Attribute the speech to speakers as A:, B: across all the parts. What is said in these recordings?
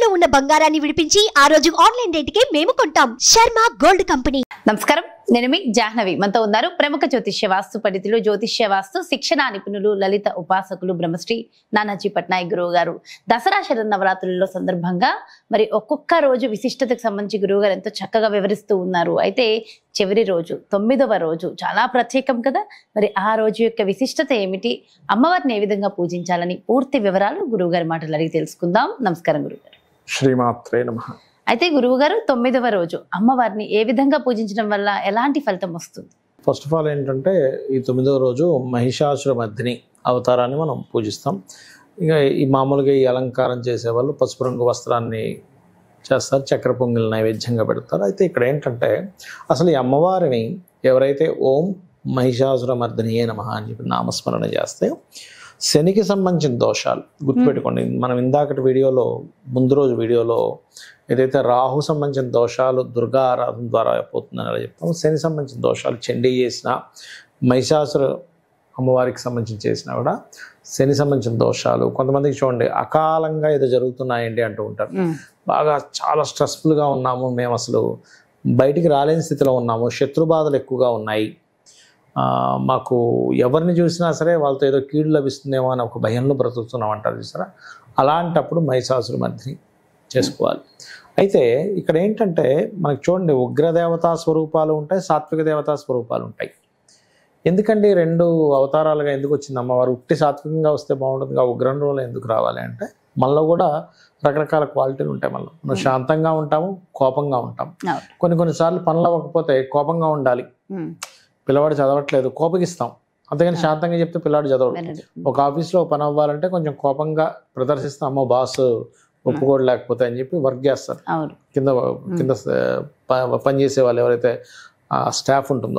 A: తాకట్టులో ఉన్న బంగారాన్ని విడిపించి ఆ రోజు ఆన్లైన్ రేటుకే మేము కొంటాం శర్మ గోల్డ్ కంపెనీ
B: నమస్కారం నేను మీ జాహ్నవి మనతో ఉన్నారు ప్రముఖ జ్యోతిష్య వాస్తు పండితులు జ్యోతిష్య వాస్తు శిక్షణ నిపుణులు లలిత ఉపాసకులు బ్రహ్మశ్రీ నానాజీ పట్నాయక్ గురువు గారు దసరా శరద్ నవరాత్రులలో సందర్భంగా మరి ఒక్కొక్క రోజు విశిష్టతకు సంబంధించి గురువు గారు ఎంతో చక్కగా వివరిస్తూ ఉన్నారు అయితే చివరి రోజు తొమ్మిదవ రోజు చాలా ప్రత్యేకం కదా మరి ఆ రోజు యొక్క విశిష్టత ఏమిటి అమ్మవారిని ఏ విధంగా పూజించాలని పూర్తి వివరాలు గురువు గారి మాటలు అడిగి తెలుసుకుందాం నమస్కారం గురుగారు
C: శ్రీమాత్రే నమ
B: అయితే గురువు గారు తొమ్మిదవ రోజు అమ్మవారిని ఏ విధంగా పూజించడం వల్ల ఎలాంటి ఫలితం వస్తుంది
C: ఫస్ట్ ఆఫ్ ఆల్ ఏంటంటే ఈ తొమ్మిదవ రోజు మహిషాసుర మధ్యని అవతారాన్ని మనం పూజిస్తాం ఇక ఈ మామూలుగా ఈ అలంకారం చేసేవాళ్ళు పసుపు రంగు వస్త్రాన్ని చేస్తారు చక్కెర పొంగిల్ నైవేద్యంగా పెడతారు అయితే ఇక్కడ ఏంటంటే అసలు ఈ అమ్మవారిని ఎవరైతే ఓం మహిషాసుర మర్దినియే నమ అని చెప్పి నామస్మరణ చేస్తే శనికి సంబంధించిన దోషాలు గుర్తుపెట్టుకోండి మనం ఇందాకటి వీడియోలో ముందు రోజు వీడియోలో ఏదైతే రాహు సంబంధించిన దోషాలు దుర్గా ఆరాధన ద్వారా పోతుందని అలా చెప్తాము శని సంబంధించిన దోషాలు చండీ చేసిన మహిషాసుర అమ్మవారికి సంబంధించి చేసినా కూడా శని సంబంధించిన దోషాలు కొంతమందికి చూడండి అకాలంగా ఏదో జరుగుతున్నాయండి అంటూ ఉంటారు బాగా చాలా స్ట్రెస్ఫుల్గా ఉన్నాము మేము అసలు బయటికి రాలేని స్థితిలో ఉన్నాము శత్రు బాధలు ఎక్కువగా ఉన్నాయి ఆ, మాకు ఎవరిని చూసినా సరే వాళ్ళతో ఏదో కీడు లభిస్తుందేమో అని ఒక భయంలో బ్రతుకుతున్నాం అంటారు చూసారా అలాంటప్పుడు మహిషాసుర మధ్యని చేసుకోవాలి అయితే ఇక్కడ ఏంటంటే మనకి చూడండి ఉగ్రదేవతా స్వరూపాలు ఉంటాయి సాత్విక దేవతా స్వరూపాలు ఉంటాయి ఎందుకండి రెండు అవతారాలుగా ఎందుకు వచ్చింది అమ్మవారు ఉట్టి సాత్వికంగా వస్తే బాగుంటుంది ఆ ఉగ్రం రోజులు ఎందుకు రావాలి అంటే మనలో కూడా రకరకాల క్వాలిటీలు ఉంటాయి మనలో మనం శాంతంగా ఉంటాము కోపంగా ఉంటాం
B: అవును.
C: కొన్ని కొన్నిసార్లు పనులు అవ్వకపోతే కోపంగా ఉండాలి
B: ఉమ్.
C: పిల్లవాడు చదవట్లేదు కోపగిస్తాం అంతేగాని శాంతంగా చెప్తే పిల్లాడు చదవడు
B: వినడు.
C: ఒక ఆఫీస్లో పని అవ్వాలంటే కొంచెం కోపంగా ప్రదర్శిస్తాం అమ్మో బాస్ ఒప్పుకోడు లేకపోతే అని చెప్పి వర్క్ చేస్తారు
B: అవును
C: కింద కింద స- ప- పనిచేసే వాళ్ళు ఎవరైతే ఆ స్టాఫ్ ఉంటుందో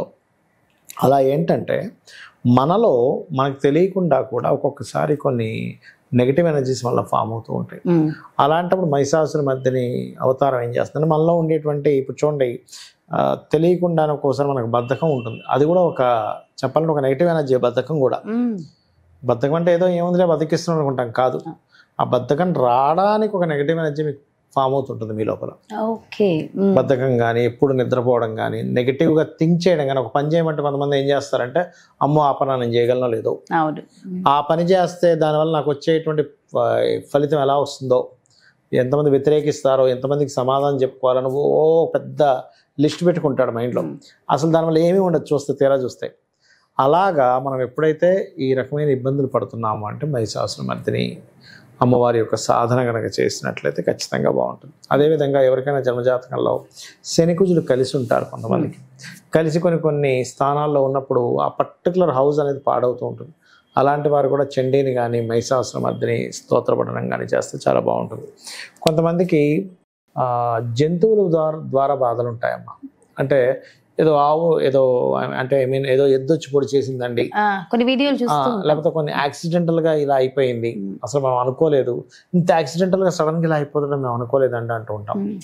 C: అలా ఏంటంటే మనలో మనకు తెలియకుండా కూడా ఒక్కొక్కసారి కొన్ని నెగిటివ్ ఎనర్జీస్ వల్ల ఫామ్ అవుతూ ఉంటాయి
B: ఉమ్.
C: అలాంటప్పుడు మహిషాసుల మధ్యని అవతారం ఏం చేస్తుంది మనలో ఉండేటువంటి ఇప్పుడు చూడండి ఆ, తెలియకుండా ఒక్కోసారి మనకు బద్ధకం ఉంటుంది అది కూడా ఒక చెప్పాలంటే ఒక నెగిటివ్ ఎనర్జీ బద్ధకం కూడా
B: ఉమ్.
C: బద్ధకం అంటే ఏదో ఏముందిలే బతికిస్తున్నాం అనుకుంటాం కాదు ఆ బద్ధకం రావడానికి ఒక నెగిటివ్ ఎనర్జీ మీకు ఫామ్ అవుతుంటుంది మీ లోపల
B: ఓకే ఉమ్.
C: బద్ధకం కానీ ఎప్పుడు నిద్రపోవడం కానీ నెగిటివ్గా థింక్ చేయడం కానీ ఒక పని చేయమంటే కొంతమంది ఏం చేస్తారంటే అమ్మో ఆ పని నేను చేయగలనో లేదో
B: అవును ఉమ్.
C: ఆ పని చేస్తే దానివల్ల నాకు వచ్చేటువంటి ఫ- ఫలితం ఎలా వస్తుందో ఎంతమంది వ్యతిరేకిస్తారో ఎంతమందికి సమాధానం చెప్పుకోవాలని ఓ పెద్ద లిస్ట్ పెట్టుకుంటాడు మైండ్లో అసలు దానివల్ల ఏమీ ఉండదు చూస్తే తీరా చూస్తే అలాగా మనం ఎప్పుడైతే ఈ రకమైన ఇబ్బందులు పడుతున్నామో అంటే మహిషాసుల మధ్యని అమ్మవారి యొక్క సాధన కనుక చేసినట్లయితే ఖచ్చితంగా బాగుంటుంది అదేవిధంగా ఎవరికైనా జన్మజాతకంలో శనికుజులు కలిసి ఉంటారు కొంతమందికి కలిసి కొన్ని కొన్ని స్థానాల్లో ఉన్నప్పుడు ఆ పర్టికులర్ హౌస్ అనేది పాడవుతూ ఉంటుంది అలాంటి వారు కూడా చండీని కానీ మహిషాసుల మధ్యని స్తోత్రపడడం కానీ చేస్తే చాలా బాగుంటుంది కొంతమందికి ఆ, జంతువుల ద్వారా ద్వారా బాధలు ఉంటాయమ్మా అంటే ఏదో ఆవు ఏదో అంటే ఐ మీన్ ఏదో ఎద్దొచ్చి పొడి చేసిందండి
B: ఆ, కొన్ని వీడియోలు
C: ఆ,
B: చూస్తూ ఉంటాం.
C: లేకపోతే కొన్ని యాక్సిడెంటల్ గా ఇలా అయిపోయింది
B: ఉమ్.
C: అసలు మనం అనుకోలేదు ఇంత యాక్సిడెంటల్ గా సడన్ గా ఇలా అయిపోతుందని మేము అనుకోలేదండి అంటూ ఉంటాం
B: ఉమ్.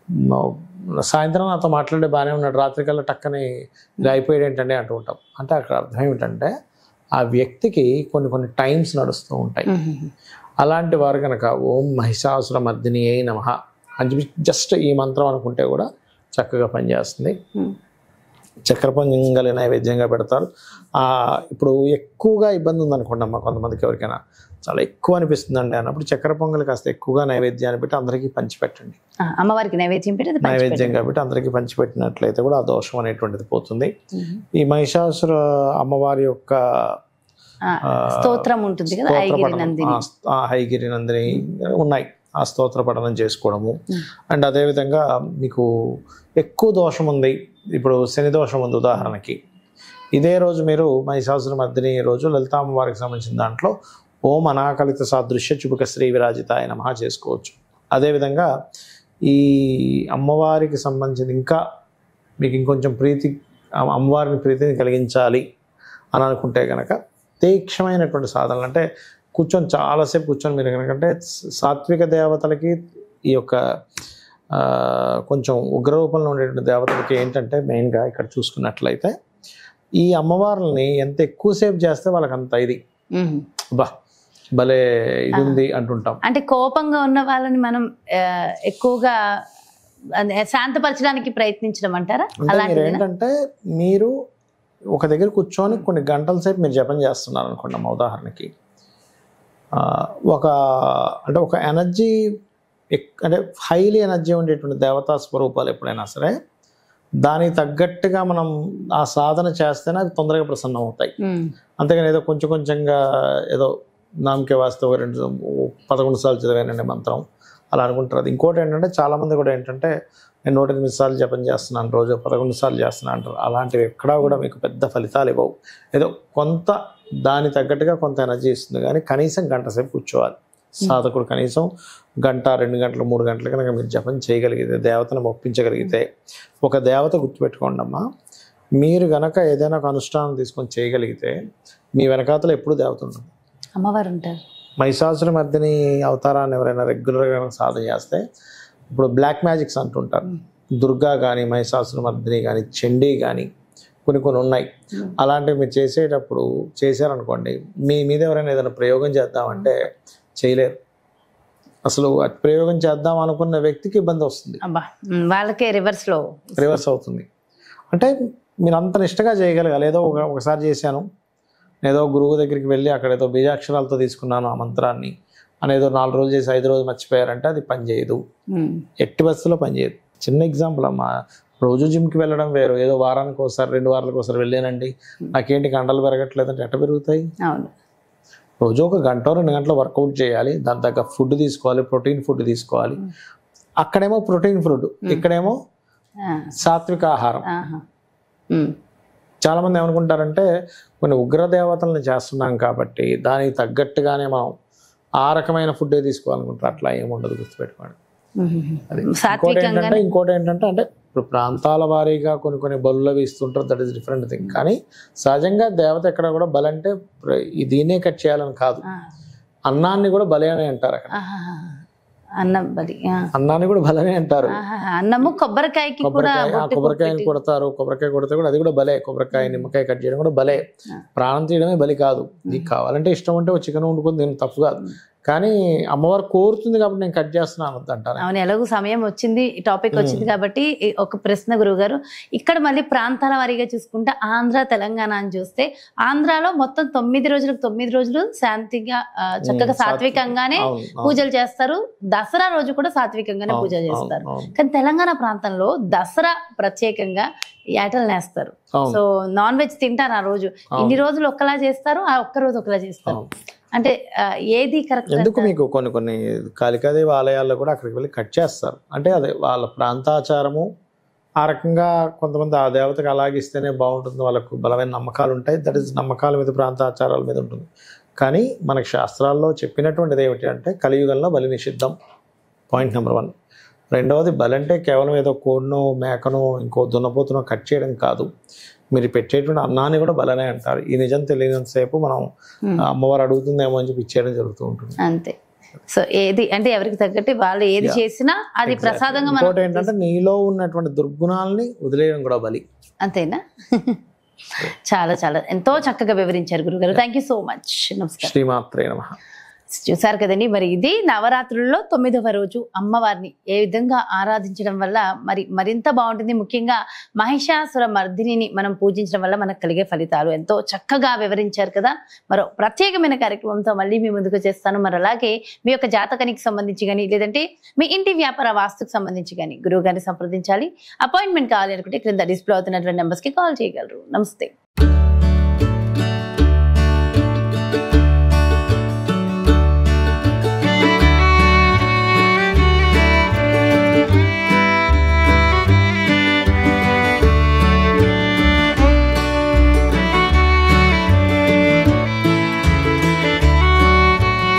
C: మా- సాయంత్రం నాతో మాట్లాడే బాగానే ఉన్నాడు రాత్రి కల్లా టక్కని ఇలా అయిపోయాడు ఏంటండి అంటూ ఉంటాం అంటే అక్కడ అర్థం ఏమిటంటే ఆ వ్యక్తికి కొన్ని కొన్ని టైమ్స్ నడుస్తూ ఉంటాయి
B: ఉమ్.
C: అలాంటి వారు కనుక ఓం మహిషాసుర మర్దిని అయి నమ అని చెప్పి జస్ట్ ఈ మంత్రం అనుకుంటే కూడా చక్కగా పనిచేస్తుంది
B: ఉమ్.
C: చక్కెర పొంగలి నైవేద్యంగా పెడతారు ఆ, ఇప్పుడు ఎక్కువగా ఇబ్బంది ఉందనుకోండి అమ్మ కొంతమందికి ఎవరికైనా చాలా ఎక్కువ అనిపిస్తుందండి అన్నప్పుడు చక్కెర పొంగలి కాస్త ఎక్కువగా నైవేద్యాన్ని పెట్టి అందరికీ పంచిపెట్టండి
B: ఆ, అమ్మవారికి నైవేద్యం పెట్టి అది పంచిపెట్టండి.
C: నైవేద్యంగా పెట్టి అందరికీ పంచిపెట్టినట్లయితే కూడా ఆ దోషం అనేటువంటిది పోతుంది
B: ఉమ్.
C: ఈ మహిషాసుర అమ్మవారి యొక్క
B: ఆ,
C: ఆ,
B: స్తోత్రం ఉంటుంది కదా
C: స్తోత్ర
B: ఐగిరి
C: పఠనం,
B: నందిని
C: ఆ, ఆ హైగిరి నందిని ఉన్నాయి ఆ స్తోత్ర పఠనం చేసుకోవడము
B: ఉమ్.
C: అండ్ అదేవిధంగా మీకు ఎక్కువ దోషం ఉంది ఇప్పుడు శని దోషం ఉంది ఉదాహరణకి ఇదే రోజు మీరు మహిషాసుర మధ్యని రోజు లలితామ్మ వారికి సంబంధించిన దాంట్లో ఓం అనాకలిత సాదృశ్య చుబుక శ్రీ విరాజితాయ నమః చేసుకోవచ్చు అదేవిధంగా ఈ అమ్మవారికి సంబంధించిన ఇంకా మీకు ఇంకొంచెం ప్రీతి అమ్మ- అమ్మవారిని ప్రీతిని కలిగించాలి అని అనుకుంటే కనుక తీక్షమైనటువంటి సాధనలు అంటే కూర్చొని చాలాసేపు కూర్చొని మీరు కనుకంటే సాత్విక దేవతలకి ఈ యొక్క ఆ, కొంచెం ఉగ్రరూపంలో ఉండేటువంటి దేవతలకి ఏంటంటే మెయిన్గా ఇక్కడ చూసుకున్నట్లయితే ఈ అమ్మవార్లని ఎంత ఎక్కువసేపు చేస్తే వాళ్ళకి అంత ఇది
B: ఉమ్.
C: బా భలే ఇది ఉంది అంటుంటాం
B: అంటే కోపంగా ఉన్న వాళ్ళని మనం ఆ, ఎక్కువగా అదే శాంతపరచడానికి ప్రయత్నించడం అంటారా
C: అంటే మీరు
B: అలాంటిది
C: ఏంటంటే మీరు ఒక దగ్గర కూర్చొని కొన్ని గంటల సేపు మీరు జపం చేస్తున్నారు అనుకోండి అమ్మ ఉదాహరణకి ఆ, ఒక అంటే ఒక ఎనర్జీ అంటే హైలీ ఎనర్జీ ఉండేటువంటి దేవతా స్వరూపాలు ఎప్పుడైనా సరే దానికి తగ్గట్టుగా మనం ఆ సాధన చేస్తేనే అవి తొందరగా ప్రసన్నం అవుతాయి అంతేగాని ఏదో కొంచెం కొంచెంగా ఏదో నామకే వాస్తే ఒక రెండు పదకొండు సార్లు చదివానండి మంత్రం అలా అనుకుంటారు అది ఇంకోటి ఏంటంటే చాలామంది కూడా ఏంటంటే నేను నూట ఎనిమిది సార్లు జపం చేస్తున్నాను రోజు పదకొండు సార్లు చేస్తున్నాను అంటారు అలాంటివి ఎక్కడా కూడా మీకు పెద్ద ఫలితాలు ఇవ్వవు ఏదో కొంత దాని తగ్గట్టుగా కొంత ఎనర్జీ ఇస్తుంది కానీ కనీసం గంట సేపు కూర్చోవాలి సాధకుడు కనీసం గంట రెండు గంటలు మూడు గంటలు కనుక మీరు జపం చేయగలిగితే దేవతను ఒప్పించగలిగితే ఒక దేవత గుర్తుపెట్టుకోండి అమ్మా మీరు గనక ఏదైనా ఒక అనుష్ఠానం తీసుకొని చేయగలిగితే మీ వెనకాతలు ఎప్పుడు దేవత ఉంటుంది
B: అమ్మవారు ఉంటారు
C: మహిషాసుర మధ్యని అవతారాన్ని ఎవరైనా రెగ్యులర్గా సాధన చేస్తే ఇప్పుడు బ్లాక్ మ్యాజిక్స్ అంటుంటారు దుర్గా కానీ మహిషాసుర మర్దిని కానీ చండీ కానీ కొన్ని కొన్ని ఉన్నాయి అలాంటివి మీరు చేసేటప్పుడు చేశారనుకోండి మీ మీద ఎవరైనా ఏదైనా ప్రయోగం చేద్దామంటే చేయలేరు అసలు ఆ ప్రయోగం చేద్దాం అనుకున్న వ్యక్తికి ఇబ్బంది వస్తుంది
B: అబ్బా ఉమ్, వాళ్ళకే రివర్స్ లో
C: రివర్స్ అవుతుంది అంటే మీరు అంత నిష్టగా చేయగలగాలి ఏదో ఒక ఒకసారి చేశాను ఏదో గురువు దగ్గరికి వెళ్ళి అక్కడ ఏదో బీజాక్షరాలతో తీసుకున్నాను ఆ మంత్రాన్ని అని ఏదో నాలుగు రోజులు చేసి ఐదు రోజులు మర్చిపోయారంటే అది పనిచేయదు
B: ఉమ్,
C: ఎట్టి బస్సులో పనిచేయదు చిన్న ఎగ్జాంపుల్ అమ్మా రోజు జిమ్కి వెళ్ళడం వేరు ఏదో వారానికి ఒకసారి రెండు వారాలకు ఒకసారి వెళ్ళానండి నాకేంటి కండలు పెరగట్లేదంటే ఎట్ట పెరుగుతాయి
B: అవును
C: రోజు ఒక గంట రెండు గంటలు వర్కౌట్ చేయాలి దాని తగ్గ ఫుడ్ తీసుకోవాలి ప్రోటీన్ ఫుడ్ తీసుకోవాలి అక్కడేమో ప్రోటీన్ ఫుడ్ ఇక్కడేమో
B: ఆ,
C: సాత్విక ఆహారం
B: ఆహా. ఉమ్,
C: చాలా మంది ఏమనుకుంటారంటే కొన్ని ఉగ్ర దేవతలను చేస్తున్నాం కాబట్టి దానికి తగ్గట్టుగానే మనం ఆ రకమైన ఫుడ్డే తీసుకోవాలనుకుంటారు అట్లా ఏముండదు గుర్తుపెట్టుకోండి
B: ఉమ్,
C: అది ఇంకోటి
B: సాత్వికంగానే
C: ఏంటంటే ఇంకోటి ఏంటంటే అంటే ఇప్పుడు ప్రాంతాల వారీగా కొన్ని కొన్ని బలులు అవి ఇస్తుంటారు దట్ ఈస్ డిఫరెంట్ థింగ్ కానీ సహజంగా దేవత ఎక్కడ కూడా బలి అంటే ప్ర- ఈ దీన్నే కట్ చేయాలని కాదు
B: ఆ,
C: అన్నాన్ని కూడా బలి అని అంటారు అక్కడ
B: ఆహాహా. అన్నం బలి ఆ.
C: అన్నాన్ని కూడా బలనే అంటారు
B: ఆహాహా. అన్నము కొబ్బరికాయకి కూడా
C: కొబ్బరికాయ ఆ
B: బొట్టు
C: కొబ్బరికాయని
B: పెట్టి-
C: కొడతారు కొబ్బరికాయ కొడితే కూడా అది కూడా బలే కొబ్బరికాయ నిమ్మకాయ కట్ చేయడం కూడా బలే
B: ఆ.
C: ప్రాణం తీయడమే బలి కాదు నీకు కావాలంటే ఇష్టం అంటే ఒక చికెన్ వండుకొని దీని తప్పు కాదు కానీ అమ్మవారు కోరుతుంది కాబట్టి నేను కట్ చేస్తున్నాను అనొద్దు అంటారు
B: అవును ఎలాగో సమయం వచ్చింది ఈ టాపిక్ వచ్చింది కాబట్టి ఈ ఒక ప్రశ్న గురువు గారు ఇక్కడ మళ్ళీ ప్రాంతాల వారీగా చూసుకుంటే ఆంధ్ర తెలంగాణ అని చూస్తే ఆంధ్రాలో మొత్తం తొమ్మిది రోజులకు తొమ్మిది రోజులు శాంతిగా ఆ, చక్కగా
C: ఉమ్,
B: సాత్వికంగానే
C: అవును, అవును,
B: పూజలు చేస్తారు దసరా రోజు కూడా సాత్వికంగానే
C: అవును,
B: పూజ చేస్తారు
C: అవును, అవును,
B: కానీ తెలంగాణ ప్రాంతంలో దసరా ప్రత్యేకంగా ఏటలు నేస్తారు
C: అవును,
B: సో నాన్ వెజ్ తింటారు ఆ రోజు ఇన్ని రోజులు ఒకలా చేస్తారు ఆ ఒక్క రోజు ఒకలా చేస్తారు
C: అవును.
B: అంటే ఆ, ఏది కరెక్ట్
C: ఎందుకు మీకు కొన్ని కొన్ని కాళికాదేవి ఆలయాల్లో కూడా అక్కడికి వెళ్ళి కట్ చేస్తారు అంటే అదే వాళ్ళ ప్రాంతాచారము ఆ రకంగా కొంతమంది ఆ దేవతకు అలాగిస్తేనే బాగుంటుంది వాళ్ళకు బలమైన నమ్మకాలు ఉంటాయి దట్ ఈస్ నమ్మకాల మీద ప్రాంతాచారాల మీద ఉంటుంది కానీ మనకి శాస్త్రాల్లో చెప్పినటువంటిది ఏమిటి అంటే కలియుగంలో బలి నిషిద్ధం పాయింట్ నెంబర్ వన్ రెండవది బలి అంటే కేవలం ఏదో కోడ్నో మేకనో ఇంకో దున్నపోతునో కట్ చేయడం కాదు మీరు పెట్టేటువంటి అన్నాన్ని కూడా బలనే అంటారు ఈ నిజం తెలియనంతసేపు మనం
B: Hmm.
C: ఆ అమ్మవారు అడుగుతుందేమో అని చెప్పి ఇచ్చేయడం జరుగుతూ ఉంటుంది
B: అంతే సో ఏది అంటే ఎవరికి తగ్గట్టు వాళ్ళు ఏది
C: Yeah.
B: చేసినా అది
C: Exactly.
B: ప్రసాదంగా
C: ఇంకోటి
B: మనం
C: ఏంటంటే నీలో ఉన్నటువంటి దుర్గుణాలని వదిలేయడం కూడా బలి
B: అంతేనా చాలా చాలా ఎంతో చక్కగా వివరించారు గురుగారు థ్యాంక్ యూ సో మచ్ నమస్కారం
C: శ్రీమాత్రే నమ
B: చూసారు కదండి మరి ఇది నవరాత్రుల్లో తొమ్మిదవ రోజు అమ్మవారిని ఏ విధంగా ఆరాధించడం వల్ల మరి మరింత బాగుంటుంది ముఖ్యంగా మహిషాసుర మర్దిని మనం పూజించడం వల్ల మనకు కలిగే ఫలితాలు ఎంతో చక్కగా వివరించారు కదా మరో ప్రత్యేకమైన కార్యక్రమంతో మళ్ళీ మీ ముందుకు చేస్తాను మరి అలాగే మీ యొక్క జాతకానికి సంబంధించి కానీ లేదంటే మీ ఇంటి వ్యాపార వాస్తుకు సంబంధించి కానీ గురువు గారిని సంప్రదించాలి అపాయింట్మెంట్ కావాలి అనుకుంటే క్రింద డిస్ప్లే అవుతున్నటువంటి నెంబర్స్కి కాల్ చేయగలరు నమస్తే